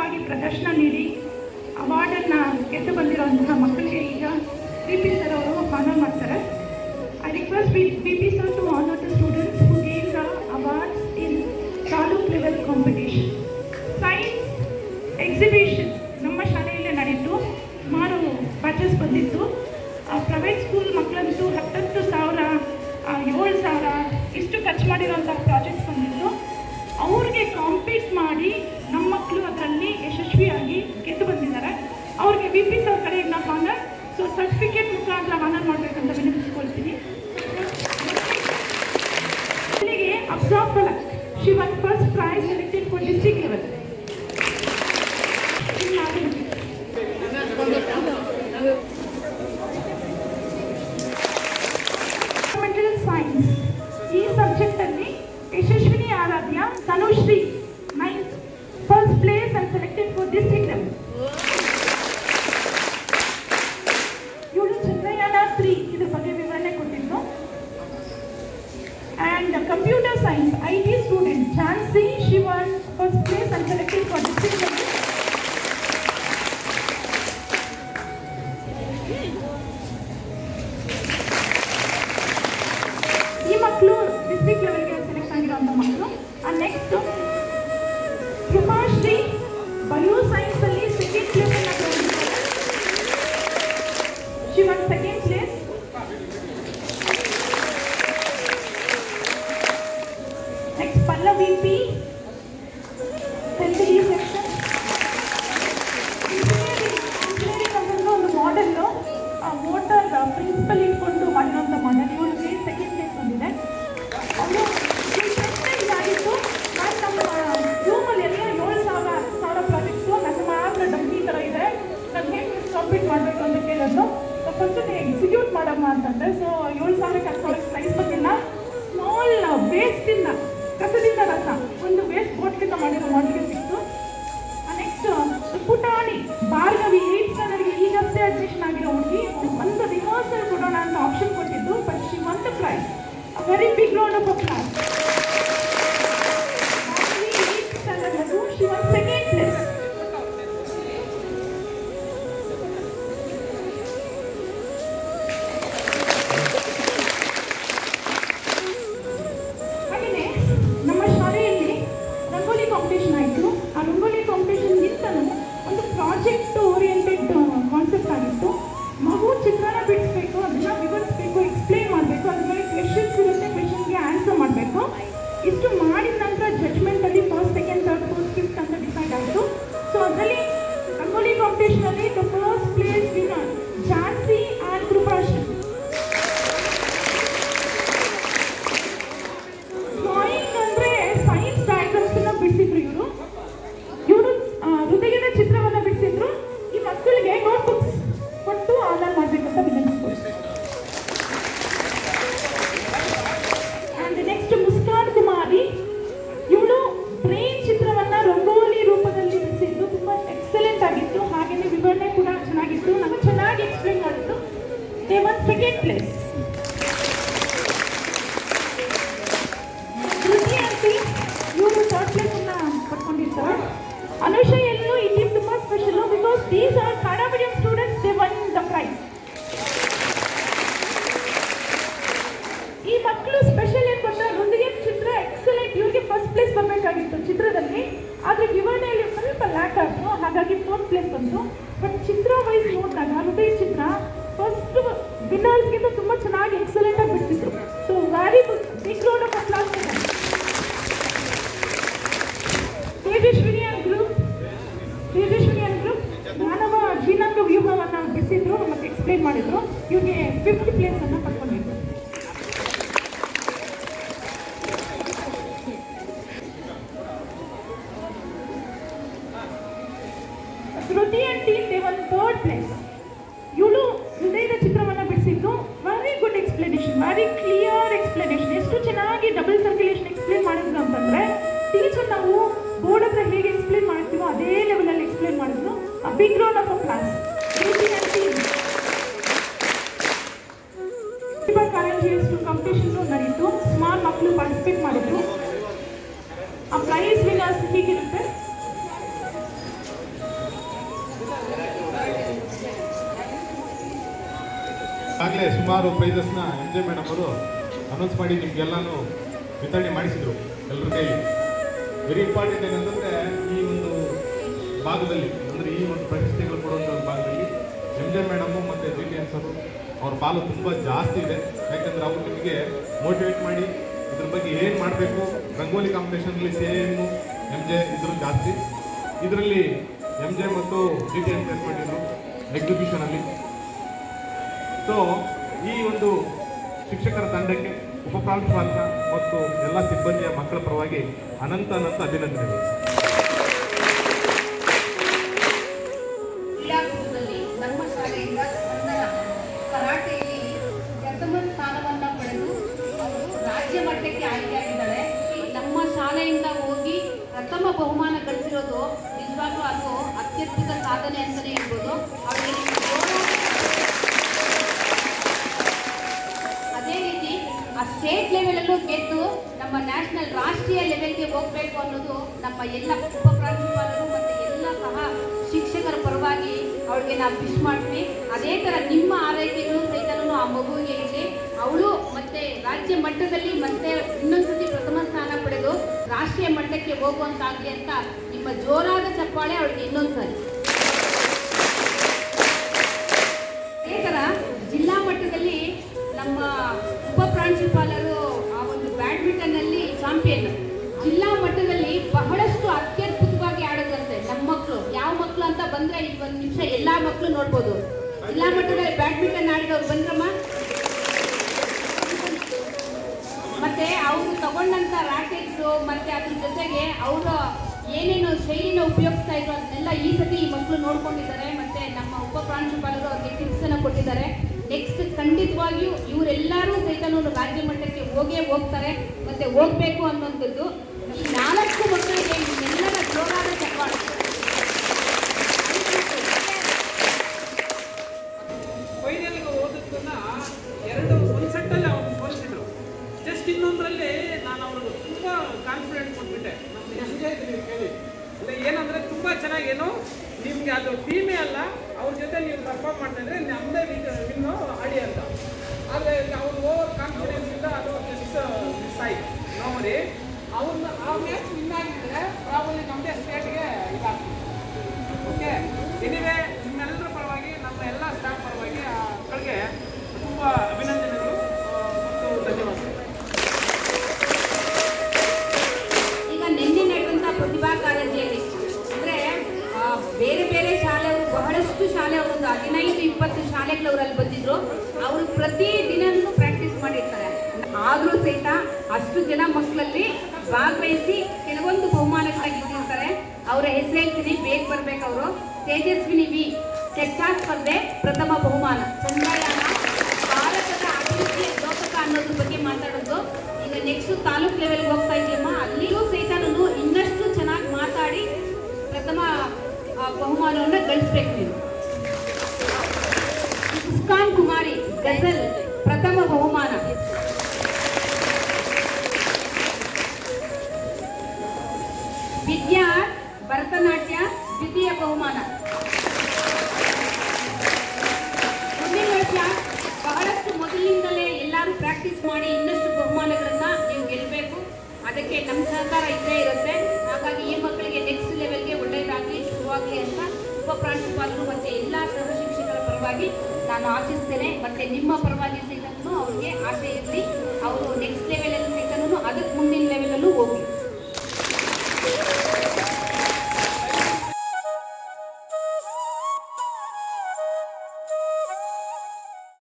ಉತ್ತಮವಾಗಿ ಪ್ರದರ್ಶನ ನೀಡಿ ಅವಾರ್ಡನ್ನು ಗೆದ್ದು ಬಂದಿರುವಂತಹ ಮಕ್ಕಳಿಗೆ ಈಗ ಬಿ ಪಿ ಸರ್ ಅವರು ಆನರ್ ಮಾಡ್ತಾರೆ I request B B P sir to honour the students who gave the awards in taluk level competition science exhibition ನಮ್ಮ ಶಾಲೆಯಲ್ಲೇ ನಡೀತು ಸುಮಾರು ಬ್ಯಾಚಸ್ ಬಂದಿತ್ತು ಪ್ರೈವೇಟ್ ಸ್ಕೂಲ್ ಮಕ್ಕಳಂತೂ ಹತ್ತತ್ತು ಸಾವಿರ ಆ, ಏಳು ಸಾವಿರ ಇಷ್ಟು ಖರ್ಚು ಮಾಡಿರೋಂಥ ಪ್ರಾಜೆಕ್ಟ್ಸ್ ಬಂದಿತ್ತು ಅವ್ರಿಗೆ ಕಾಂಪೀಟ್ ಮಾಡಿ ನಮ್ಮ ಮಕ್ಕಳು ಅದರಲ್ಲಿ ಯಶಸ್ವಿಯಾಗಿ ಗೆದ್ದು ಬಂದಿದ್ದಾರೆ ಅವ್ರಿಗೆ ವಿ ಪಿ ಸರ್ ಕಡೆಯಿಂದ ಹಾನರ್ ಸೊ ಸರ್ಟಿಫಿಕೇಟ್ ಮುಖಾಂತರ ಹಾನರ್ ಮಾಡಬೇಕಂತ ವಿನಂತಿಸ್ಕೊಳ್ತೀನಿ ಇಲ್ಲಿಗೆ observe Falak she won first prize selected for district level fundamental science ಈ ಸಬ್ಜೆಕ್ಟ್ ಅಲ್ಲಿ Yashaswini Aradhya Tanushree ninth first place and selected for district level ಇವಳು ಚಂದ್ರಯಾನ ತ್ರೀ ಇದ್ರ ಬಗ್ಗೆ ವಿವರಣೆ ಕೊಟ್ಟಿದ್ದು and computer science IT student Chancy she won first place and selected for district level. ಈ ಮಕ್ಕಳು district ಲೆವೆಲ್ಗೆ ಸೆಲೆಕ್ಟ್ ಆಗಿರುವಂಥ ಮಕ್ಕಳು and next Krupashree bio science ಅಲ್ಲಿ ಸೆಕೆಂಡ್ ಪ್ಲೇಸ್ ಅನ್ನ ತಗೊಂಡಿದ್ದಾರೆ she won second place next Pallavi P health ಈ ಸೆಕ್ಷನ್ ಇಂಜಿನಿಯರಿಂಗ್ ಅಂತಂದ್ರೆ ಒಂದು ಮಾಡೆಲ್ಲು ಮೋಟರ್ ಪ್ರಿನ್ಸಿಪಲ್ ಇಟ್ಕೊಂಡು ಮಾಡಿರೋಂಥ ಮಾಡೆಲ್ ಇವಳಿಗೆ ಸೆಕೆಂಡ್ ಪ್ಲೇಸ್ ಬಂದಿದೆ ಅವರು ಇದಾಗಿತ್ತು ನಾನು ನಮ್ಮ ರೂಮಲ್ಲಿ ಎಲ್ಲ ಏಳು ಸಾವಿರ ಸಾವಿರ ಪ್ರಾಜೆಕ್ಟ್ಸು ನನ್ನ ಮಾತ್ರ ಡಬ್ಬಿ ಥರ ಇದೆ ನಾನು ಹೇಗೆ ಕಂಪ್ಲೀಟ್ ಮಾಡಬೇಕು ಅಂತ ಕೇಳೋದು ಫಸ್ಟ್ ಎಕ್ಸಿಕ್ಯೂಟ್ ಮಾಡಮ್ಮ ಅಂತಂದ್ರೆ ಸೊ ಏಳು ಸಾವಿರಕ್ಕೆ ಹತ್ತು ಸಾವಿರಕ್ಕೆ ಪ್ರೈಸ್ ಬಂದಿಲ್ಲ ಸ್ಮಾಲ್ ವೇಸ್ಟಿಂದ ಕಸದಿಂದ ರಸ ಒಂದು ವೇಸ್ಟ್ ಬೋಟ್ಲಿಂದ ಮಾಡಿರೋ ಮಾಡಲಿಗೆ ಸಿಕ್ತು ನೆಕ್ಸ್ಟ್ ಪುಟಾಣಿ ಭಾರ್ಗವಿ ಏಟ್ ಸ್ಟ್ಯಾಂಡರ್ಡ್ಗೆ ಈಗಷ್ಟೇ ಅಡ್ಮಿಷನ್ ಆಗಿರೋ ಹುಡುಗಿ ಒಂದು ರಿಹರ್ಸಲ್ ಕೊಡೋಣ ಅಂತ ಆಪ್ಷನ್ ಕೊಟ್ಟಿದ್ದು ಬಟ್ ಶಿ ಒಂದು prize very big round of applause she won second place ಹಾಗೆಯೇ ನಮ್ಮ ಶಾಲೆಯಲ್ಲಿ ರಂಗೋಲಿ ಕಾಂಪಿಟೇಷನ್ ಆಯಿತು ಆ ರಂಗೋಲಿ ಕಾಂಪಿಟೇಷನ್ಗಿಂತಲೂ ಒಂದು ಪ್ರಾಜೆಕ್ಟ್ ಓರಿಯೆಂಟೆಡ್ ಕಾನ್ಸೆಪ್ಟ್ ಆಗಿತ್ತು ಮಗು ಚಿತ್ರಣ ಬಿಡಿಸ್ಬೇಕು ಅದನ್ನ ವಿವರಿಸ್ಬೇಕು ಎಕ್ಸ್ಪ್ಲೇನ್ ಮಾಡಬೇಕು ಅದ್ರ ಮೇಲೆ ಕ್ವೆಶನ್ಸ್ ಇರುತ್ತೆ ಕ್ವೆಶನ್ಗೆ ಆನ್ಸರ್ ಮಾಡಬೇಕು ಇಷ್ಟು ಮಾಡಿದ ನಂತರ ಜಡ್ಜ್ಮೆಂಟಲ್ಲಿ first second third fourth fifth ಅಂತ ಡಿಸೈಡ್ ಆಯಿತು ಸೊ ಅದರಲ್ಲಿ ರಂಗೋಲಿ ಕಾಂಪಿಟೇಷನಲ್ಲಿ the first place winner Jhansi and Krupashree drawing ಅಂದ್ರೆ ಸೈನ್ಸ್ ಡಯಾಗ್ರಾಮ್ಸ್ ಅನ್ನ ಬಿಡಿಸಿದ್ರು ಇವರು ಇವರು ಹೃದಯದ ಚಿತ್ರವನ್ನ ಬಿಡಿಸಿದ್ರು ಈ ಮಕ್ಕಳಿಗೆ ನೋಟ್ಬುಕ್ಸ್ ಕೊಟ್ಟು ಆನರ್ ಮಾಡ್ಬೇಕಂತ ವಿನಂತಿಸ್ಕೊಳ್ತೀನಿ ಅಂಡ್ ನೆಕ್ಸ್ಟ್ ಮುಸ್ಕಾನ್ ಕುಮಾರಿ ಇವಳು ಬ್ರೈನ್ ಚಿತ್ರವನ್ನ ರಂಗೋಲಿ ರೂಪದಲ್ಲಿ ಬಿಡಿಸಿದ್ದು ತುಂಬಾ ಎಕ್ಸಲೆಂಟ್ ಆಗಿತ್ತು ಹಾಗೇನೆ ವಿವರಣೆ ಕೂಡ ಚೆನ್ನಾಗಿತ್ತು ನಮಗೆ ಚೆನ್ನಾಗಿ ಎಕ್ಸ್ಪ್ಲೇನ್ ಮಾಡಿದ್ದು ದೇ ಒನ್ ಸೆಕೆಂಡ್ ಪ್ಲೇಸ್ ಧೃತಿ ಅಂತಿ ಇವರು ಥರ್ಡ್ ಪ್ಲೇಸ್ ಅನ್ನ ಪಡ್ಕೊಂಡಿರ್ತಾರೆ ಅನುಷಯಲ್ಲೂ ಇಲ್ಲಿ ತುಂಬಾ special because these are Kannada medium students they won the prize ಈ ಮಕ್ಕಳು ಸ್ಪೆಷಲ್ ಏನ್ ಗೊತ್ತಾ ಹೃದಯ ಚಿತ್ರ ಎಕ್ಸಲೆಂಟ್ ಇವ್ರಿಗೆ ಫಸ್ಟ್ ಪ್ಲೇಸ್ ಬರಬೇಕಾಗಿತ್ತು ಚಿತ್ರದಲ್ಲಿ ಆದ್ರೆ ವಿವರಣೆಯಲ್ಲಿ ಸ್ವಲ್ಪ ಲ್ಯಾಕ್ ಆಯ್ತು ಹಾಗಾಗಿ ಫೋರ್ತ್ ಪ್ಲೇಸ್ ಬಂತು ಬಟ್ ಚಿತ್ರ ವೈಸ್ ನೋಡಿದಾಗ ಹೃದಯ ಚಿತ್ರ ಫಸ್ಟ್ ವಿನ್ನರ್ಸ್ಗಿಂತ ತುಂಬಾ ಚೆನ್ನಾಗಿ ಎಕ್ಸಲೆಂಟ್ ಆಗಿ ಬಿಡ್ತಿದ್ರು so very big round of applause Tejaswini and group Tejaswini and group ಮಾನವ ಜೀನಾಂಗ ವ್ಯೂಹವನ್ನು ಬಿಡಿಸಿದ್ರು ಮತ್ತೆ ಎಕ್ಸ್ಪ್ಲೇನ್ ಮಾಡಿದ್ರು ಇವ್ರಿಗೆ ಫಿಫ್ತ್ ಪ್ಲೇಸ್ ಅನ್ನ ಪಡ್ಕೊಂಡಿದ್ರು Shruti and team they won third place ಇವಳು ಹೃದಯದ ಚಿತ್ರವನ್ನ ಬಿಡಿಸಿದ್ದು very good explanation very clear explanation ಎಷ್ಟು ಚೆನ್ನಾಗಿ ಡಬಲ್ ಸರ್ಕ್ಯುಲೇಷನ್ ಎಕ್ಸ್ಪ್ಲೇನ್ ಮಾಡಿದ್ರು ಅಂತಂದ್ರೆ ಟೀಚರ್ ನಾವು ಬೋರ್ಡ್ ಹತ್ರ ಹೇಗೆ ಎಕ್ಸ್ಪ್ಲೇನ್ ಮಾಡ್ತೀವೋ ಅದೇ ಲೆವೆಲಲ್ಲಿ ಎಕ್ಸ್ಪ್ಲೇನ್ ಮಾಡಿದ್ರು a big round of applause Karanji competition ನಡೀತು ಸ್ಮಾಲ್ ಮಕ್ಕಳು ಪಾರ್ಟಿಸಿಪೇಟ್ ಮಾಡಿದ್ರು ಆ ಪ್ರೈಸ್ ವಿನರ್ಸ್ ಹೀಗಿರುತ್ತೆ ಆಗಲೇ ಸುಮಾರು ಪ್ರೈಸಸ್ನ ಎಂ ಜೆ ಮೇಡಮ್ ಅವರು ಅನೌನ್ಸ್ ಮಾಡಿ ನಿಮಗೆಲ್ಲಾನು ವಿತರಣೆ ಮಾಡಿಸಿದ್ರು ಎಲ್ಲರ ಕೈಲಿ ವೆರಿ ಇಂಪಾರ್ಟೆಂಟ್ ಏನಂತಂದರೆ ಈ ಒಂದು ಭಾಗದಲ್ಲಿ ಅಂದರೆ ಈ ಒಂದು ಪ್ರಶಸ್ತಿಗಳು ಕೊಡುವಂಥ ಒಂದು ಭಾಗದಲ್ಲಿ ಎಂ ಜೆ ಮೇಡಮು ಮತ್ತು ಜಿ ಟಿ ಅವರು ಅವ್ರ ಪಾಲು ತುಂಬ ಜಾಸ್ತಿ ಇದೆ ಯಾಕಂದರೆ ಅವರು ನಿಮಗೆ ಮೋಟಿವೇಟ್ ಮಾಡಿ ಇದ್ರ ಬಗ್ಗೆ ಏನು ಮಾಡಬೇಕು ರಂಗೋಲಿ ಕಾಂಪಿಟೇಷನಲ್ಲಿ ಸಿ ಎಮ್ಮು ಎಮ್ ಜೆ ಇದ್ರು ಜಾಸ್ತಿ ಇದರಲ್ಲಿ ಎಮ್ ಜೆ ಮತ್ತು ಜಿ ಟಿ ಎನ್ ಫೇಸ್ ಮಾಡಿದ್ರು ಎಕ್ಸಿಬಿಷನಲ್ಲಿ ಸೊ ಈ ಒಂದು ಶಿಕ್ಷಕರ ತಂಡಕ್ಕೆ ಉಪಪ್ರಾಂಶುಪಾಲಕ ಮತ್ತು ಎಲ್ಲ ಸಿಬ್ಬಂದಿಯ ಮಕ್ಕಳ ಪರವಾಗಿ ಅನಂತ ಅನಂತ ಅಭಿನಂದನೆಗಳು ಕ್ರೀಡಾಕೂಟದಲ್ಲಿ ನಮ್ಮ ಶಾಲೆಯಿಂದ ಸ್ಪಂದನ ಕರಾಟೆಯಲ್ಲಿ ಪ್ರಥಮ ಸ್ಥಾನವನ್ನ ಪಡೆದು ಅವರು ರಾಜ್ಯ ಮಟ್ಟಕ್ಕೆ ಆಯ್ಕೆಯಾಗಿದ್ದಾಳೆ ಈ ನಮ್ಮ ಶಾಲೆಯಿಂದ ಹೋಗಿ ಪ್ರಥಮ ಬಹುಮಾನ ಗಳಿಸಿರೋದು ನಿಜವಾಗ್ಲೂ ಅದು ಅತ್ಯದ್ಭುತ ಸಾಧನೆ ಅಂತಲೇ ಹೇಳ್ಬೋದು ಅವರಿಗೆ ಅದೇ ರೀತಿ ಆ ಸ್ಟೇಟ್ ಲೆವೆಲಲ್ಲೂ ಗೆದ್ದು ನಮ್ಮ ನ್ಯಾಷನಲ್ ರಾಷ್ಟ್ರೀಯ ಲೆವೆಲ್ಗೆ ಹೋಗಬೇಕು ಅನ್ನೋದು ನಮ್ಮ ಎಲ್ಲ ಉಪ ಪ್ರಾಂಶುಪಾಲರು ಮತ್ತು ಎಲ್ಲ ಸಹ ಶಿಕ್ಷಕರ ಪರವಾಗಿ ಅವಳಿಗೆ ನಾವು ವಿಶ್ ಮಾಡ್ತೀವಿ ಅದೇ ಥರ ನಿಮ್ಮ ಆರೈಕೆಗಳು ಸಹಿತನೂ ಆ ಮಗುವಿಗೆ ಇರಲಿ ಅವಳು ಮತ್ತೆ ರಾಜ್ಯ ಮಟ್ಟದಲ್ಲಿ ಮತ್ತೆ ಇನ್ನೊಂದ್ಸತಿ ಪ್ರಥಮ ಸ್ಥಾನ ಪಡೆದು ರಾಷ್ಟ್ರೀಯ ಮಟ್ಟಕ್ಕೆ ಹೋಗುವಂತಾಗಲಿ ಅಂತ ನಿಮ್ಮ ಜೋರಾದ ಚಪ್ಪಾಳೆ ಅವಳಿಗೆ ಇನ್ನೊಂದ್ಸರಿ ಅದೇ ಥರ ಜಿಲ್ಲಾ ಮಟ್ಟದಲ್ಲಿ ನಮ್ಮ ಉಪ ಪ್ರಾಂಶುಪಾಲರು ಆ ಒಂದು ಬ್ಯಾಡ್ಮಿಂಟನ್ ಅಲ್ಲಿ ಚಾಂಪಿಯನ್ ಜಿಲ್ಲಾ ಮಟ್ಟದಲ್ಲಿ ಬಹಳಷ್ಟು ಅತ್ಯದ್ಭುತವಾಗಿ ಆಡೋದಂತೆ ನಮ್ಮ ಮಕ್ಕಳು ಯಾವ ಮಕ್ಕಳು ಅಂತ ಬಂದ್ರೆ ಈಗ ಒಂದು ನಿಮಿಷ ಎಲ್ಲಾ ಮಕ್ಕಳು ನೋಡ್ಬೋದು ಜಿಲ್ಲಾ ಮಟ್ಟದಲ್ಲಿ ಬ್ಯಾಡ್ಮಿಂಟನ್ ಆಡಿದವ್ರು ಬಂದ್ರಮ್ಮ ಮತ್ತೆ ಅವರು ತಗೊಂಡಂತ ರ್ಯಾಕೆಟ್ಸ್ ಮತ್ತೆ ಅದ್ರ ಜೊತೆಗೆ ಅವರು ಏನೇನು ಶೈಲಿನ ಉಪಯೋಗಿಸ್ತಾ ಇದ್ರು ಅದನ್ನೆಲ್ಲ ಈ ಸತಿ ಈ ಮಕ್ಕಳು ನೋಡ್ಕೊಂಡಿದ್ದಾರೆ ಮತ್ತೆ ನಮ್ಮ ಉಪ ಪ್ರಾಂಶುಪಾಲರು ಅವ್ರಿಗೆ ಟಿಪ್ಸ್ ಅನ್ನ ಕೊಟ್ಟಿದ್ದಾರೆ ನೆಕ್ಸ್ಟ್ ಖಂಡಿತವಾಗಿಯೂ ಇವರೆಲ್ಲರೂ ಸಹಿತನೂ ರಾಜ್ಯ ಮಟ್ಟಕ್ಕೆ ಹೋಗೇ ಹೋಗ್ತಾರೆ ಮತ್ತೆ ಹೋಗ್ಬೇಕು ಅನ್ನುವಂಥದ್ದು ಈ ನಾಲ್ಕು ಮಕ್ಕಳಿಗೆ ನಿಮ್ಮೆಲ್ಲರ ಜೋರಾದ ಚಪ್ಪಾಳೆ ಫೈನಲ್ಗೆ ಓದಿದ್ದನ್ನ ಎರಡು ಒಂದು ಸೆಟ್ಟಲ್ಲಿ ಅವ್ರು ಹೋಲಿಸಿದ್ರು ಜಸ್ಟ್ ಇನ್ನೊಂದರಲ್ಲಿ ನಾನು ಅವ್ರಿಗೆ ತುಂಬ ಕಾನ್ಫಿಡೆಂಟ್ ಕೊಟ್ಬಿಟ್ಟೆ ನಮ್ಮ ಎಸ್ ಜೆ ನೀವು ಕೇಳಿ ಅಂದರೆ ಏನಂದರೆ ತುಂಬ ಚೆನ್ನಾಗೇನು ನಿಮಗೆ ಅದು ಟೀಮೇ ಅಲ್ಲ ಅವ್ರ ಜೊತೆ ನೀವು ಪರ್ಫಾರ್ಮ್ ಮಾಡಿದ್ರೆ ನಮ್ಮದೇ ವಿನ್ನು ಆಡಿ ಅಂತ ಆದರೆ ಅವ್ರು ಓವರ್ ಕಾನ್ಫಿಡೆನ್ಸಿಂದ ಅದು ಜಸ್ಟ್ ಮಿಸ್ ಆಯ್ತು ನೋಡಿ ಅವ್ರನ್ನ ಆ ಮ್ಯಾಚ್ ವಿನ್ ಆಗಿದ್ರೆ ಪ್ರಾಬಲಿ ನಮ್ಮದೇ ಸ್ಟೇಟ್ಗೆ ಇದಾಗ್ತದೆ ಓಕೆ ಎನಿವೆ ನಿಮ್ಮೆಲ್ಲರ ಪರವಾಗಿ ನಮ್ಮ ಎಲ್ಲ ಸ್ಟಾಫ್ ಪರವಾಗಿ ಆ ಮಕ್ಕಳಿಗೆ ತುಂಬ ಅಭಿನಂದನೆಗಳು ಆ, ಮತ್ತು ಧನ್ಯವಾದಗಳು ಈಗ ನಿನ್ನೆ ನಡೆದಂತ ಪ್ರತಿಭಾ ಕಾರಂಜಿಯಲ್ಲಿ ಅಂದ್ರೆ ಆ, ಬೇರೆ ಬೇರೆ ಶಾಲೆಯವರು ಬಹಳಷ್ಟು ಶಾಲೆಯವರು ಒಂದು ಹದಿನೈದು ಇಪ್ಪತ್ತು ಶಾಲೆಗಳವರಲ್ಲಿ ಬಂದಿದ್ರು ಅವರು ಪ್ರತಿ ದಿನನೂ ಪ್ರಾಕ್ಟೀಸ್ ಮಾಡಿರ್ತಾರೆ ಆದ್ರೂ ಸಹಿತ ಅಷ್ಟು ಜನ ಮಕ್ಕಳಲ್ಲಿ ಭಾಗವಹಿಸಿ ಕೆಲವೊಂದು ಬಹುಮಾನಗಳನ್ನ ಗೆದ್ದಿರ್ತಾರೆ ಅವರ ಹೆಸರು ಹೇಳ್ತೀನಿ ಬೇಗ ಬರ್ಬೇಕು ಅವರು ತೇಜಸ್ವಿನಿ ವಿ ಚರ್ಚಾ ಸ್ಪರ್ಧೆ ಪ್ರಥಮ ಬಹುಮಾನ ಚಂದ್ರಯಾನ ಭಾರತದ ಅಭಿವೃದ್ಧಿಯ ಲೋಕಕ ಅನ್ನೋದ್ರ ಬಗ್ಗೆ ಮಾತಾಡೋದು ಈಗ ನೆಕ್ಸ್ಟ್ ತಾಲೂಕ್ ಲೆವೆಲ್ಗೆ ಹೋಗ್ತಾ ಇದೆಯಮ್ಮ ಅಲ್ಲಿಯೂ ಸಹಿತ ನಾನು ಇನ್ನಷ್ಟು ಚೆನ್ನಾಗಿ ಮಾತಾಡಿ ಪ್ರಥಮ ಆ, ಬಹುಮಾನವನ್ನು ಗಳಿಸ್ಬೇಕು ನೀವು ಮುಸ್ಕಾನ್ ಕುಮಾರಿ ಗಜಲ್ ಪ್ರಥಮ ಬಹುಮಾನ ವಿದ್ಯಾ ಭರತನಾಟ್ಯ ದ್ವಿತೀಯ ಬಹುಮಾನ ಮುಂದಿನ ವರ್ಷ ಬಹಳಷ್ಟು ಮೊದಲಿನಿಂದಲೇ ಎಲ್ಲರೂ ಪ್ರಾಕ್ಟೀಸ್ ಮಾಡಿ ಇನ್ನಷ್ಟು ಬಹುಮಾನಗಳನ್ನ ನೀವು ಗೆಲ್ಲಬೇಕು ಅದಕ್ಕೆ ನಮ್ಮ ಸಹಕಾರ ಇದ್ದೇ ಇರುತ್ತೆ ಹಾಗಾಗಿ ಈ ಮಕ್ಕಳಿಗೆ ನೆಕ್ಸ್ಟ್ ಲೆವೆಲ್ಗೆ ಒಳ್ಳೆಯದಾಗಲಿ ಶುರುವಾಗಲಿ ಅಂತ ಉಪ ಪ್ರಾಂಶುಪಾಲರು ಮತ್ತು ಎಲ್ಲ ಸಹ ಶಿಕ್ಷಕರ ಪರವಾಗಿ ನಾನು ಆಶಿಸ್ತೇನೆ ಮತ್ತು ನಿಮ್ಮ ಪರವಾಗಿ ಸಹಿತನೂ ಅವ್ರಿಗೆ ಆಸೆ ಇರಲಿ ಅವರು ನೆಕ್ಸ್ಟ್ ಲೆವೆಲಲ್ಲಿ ಸಹಿತನೂ